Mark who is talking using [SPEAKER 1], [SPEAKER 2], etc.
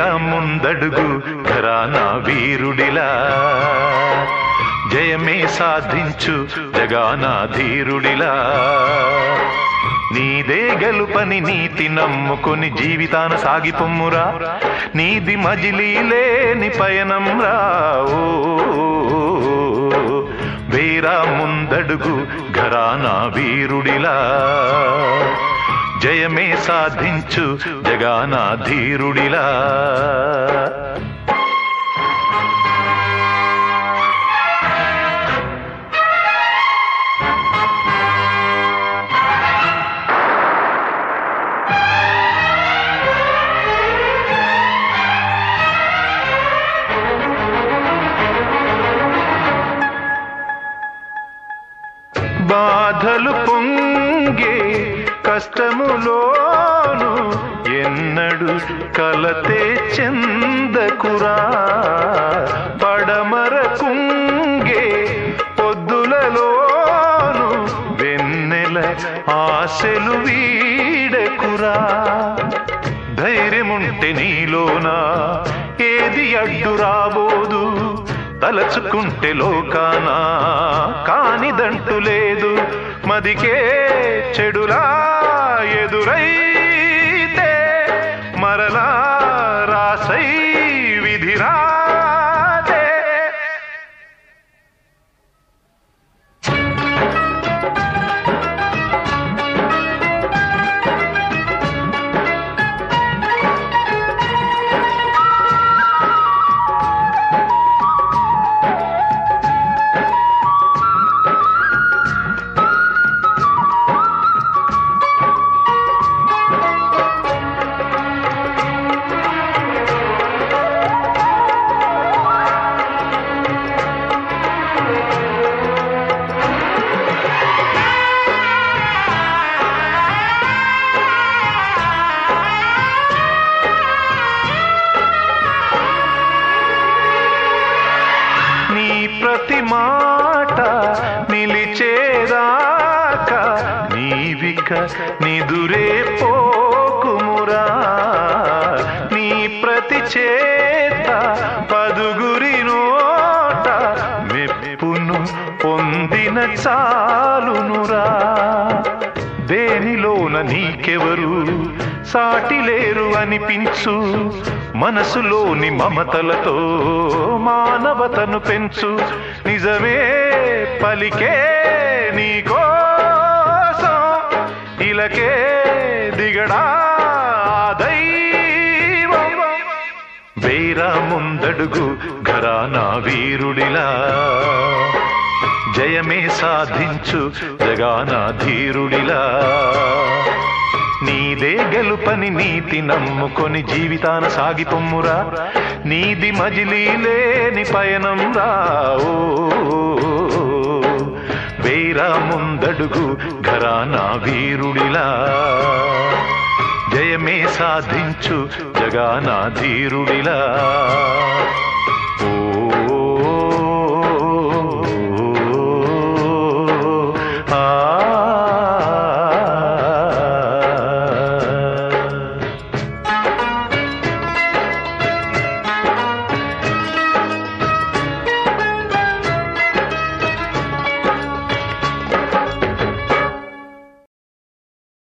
[SPEAKER 1] వేరా ముందడుగు ఘరానా వీరుడిలా జయమే సాధించు జగానా ధీరుడిలా నీదే గెలుపని నీతి నమ్ముకొని జీవితాన సాగిపొమ్మురా నీది మజిలీ లేని పయనం రా ఓ వేరా ముందడుగు ఘరానా వీరుడిలా జయమే సాధించు జగానా ధీరుడిలా బాధలు పొంగే కష్టములోను ఎన్నడు కలతే చెందకురా పడమర కుంగే పొద్దులలోను వెన్నెల ఆశలు వీడకురా ధైర్యముంటే నీలోనా ఏది అడ్డు రాబోదు తలచుకుంటే లోకానా కానిదంటు లేదు మదికే చెడులా ఎదురైతే మరలా రాసై విధిరాదే నీ ప్రతి మాట నిలిచేదాకా నీవిక నిదురే పోకుమురా నీ ప్రతి చేత పదుగురి నోట మెప్పును పొందిన చాలునురా దేనిలోన నీకెవరు సాటిలేరు అనిపించు మనసులోని మమతలతో మానవతను పెంచు నిజమే పలికే నీకోసం ఇలకే దిగడా దైవం వేరా ముందడుగు ఘరానా వీరుడిలా జయమే సాధించు జగానా ధీరుడిలా నీదే గెలుపని నీతి నమ్ముకొని జీవితాన సాగిపొమ్మురా నీది మజిలీ లేని పయనం రా ఓ వేరా ముందడుగు ఘరానా వీరుడిలా జయమే సాధించు జగానా ధీరుడిలా